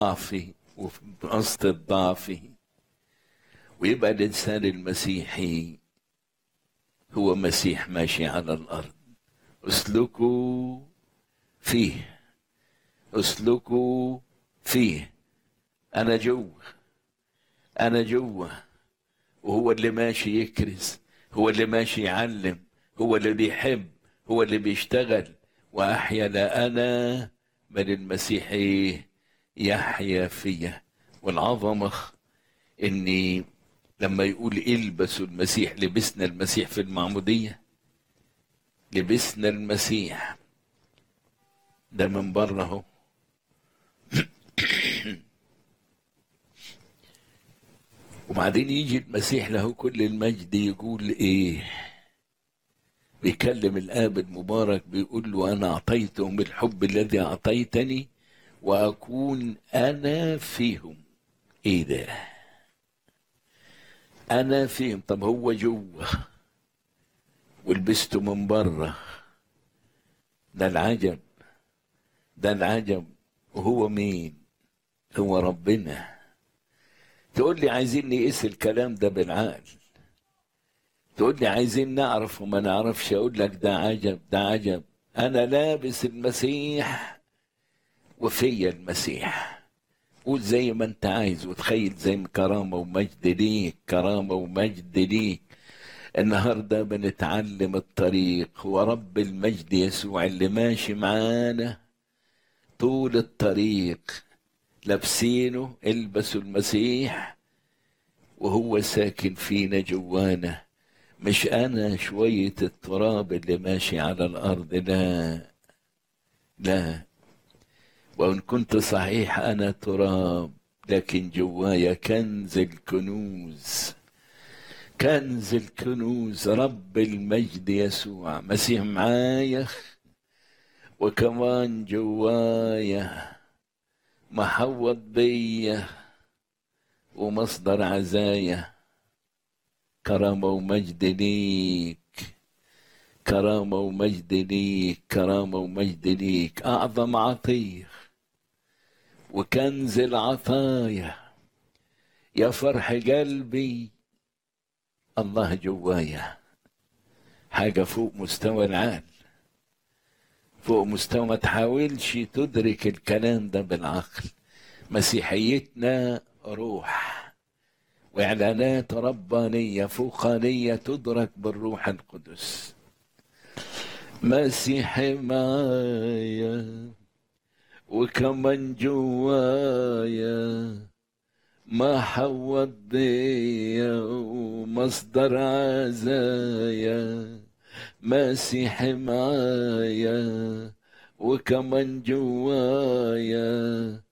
ضعفي وفي وسط الضعف ويبقى الإنسان المسيحي هو مسيح ماشي على الأرض اسلكوا فيه اسلكوا فيه أنا جوه أنا جوه وهو اللي ماشي يكرز هو اللي ماشي يعلم هو اللي بيحب هو اللي بيشتغل وأحيا لا أنا بل المسيح إيه يحيا فيا والعظمة إني لما يقول البسوا المسيح لبسنا المسيح في المعمودية لبسنا المسيح ده من بره اهو وبعدين يجي المسيح له كل المجد يقول ايه بيكلم الاب المبارك بيقول له انا اعطيتهم الحب الذي اعطيتني واكون انا فيهم ايه ده انا فيهم طب هو جوه ولبسته من بره ده العجب ده العجب وهو مين هو ربنا تقول لي عايزين نقيس الكلام ده بالعقل تقول لي عايزين نعرف وما نعرفش اقول لك ده عجب ده عجب انا لابس المسيح وفيا المسيح قول زي ما انت عايز وتخيل زي ما كرامه ومجد ليك كرامه ومجد ليك النهارده بنتعلم الطريق هو رب المجد يسوع اللي ماشي معانا طول الطريق لابسينه البسوا المسيح وهو ساكن فينا جوانا مش انا شويه التراب اللي ماشي على الارض لا لا وان كنت صحيح انا تراب لكن جوايا كنز الكنوز كنز الكنوز رب المجد يسوع مسيح معايا وكمان جوايا محوط بيا ومصدر عزايا كرامة ومجد ليك كرامة ومجد ليك كرامة ومجد ليك أعظم عطية وكنز العطايا يا فرح قلبي الله جوايا حاجة فوق مستوى العقل فوق مستوى ما تحاولش تدرك الكلام ده بالعقل مسيحيتنا روح وإعلانات ربانية فوقانية تدرك بالروح القدس مسيحي معايا وكمان جوايا ما حوض بيا ومصدر عزايا مسيحي معايا وكمان جوايا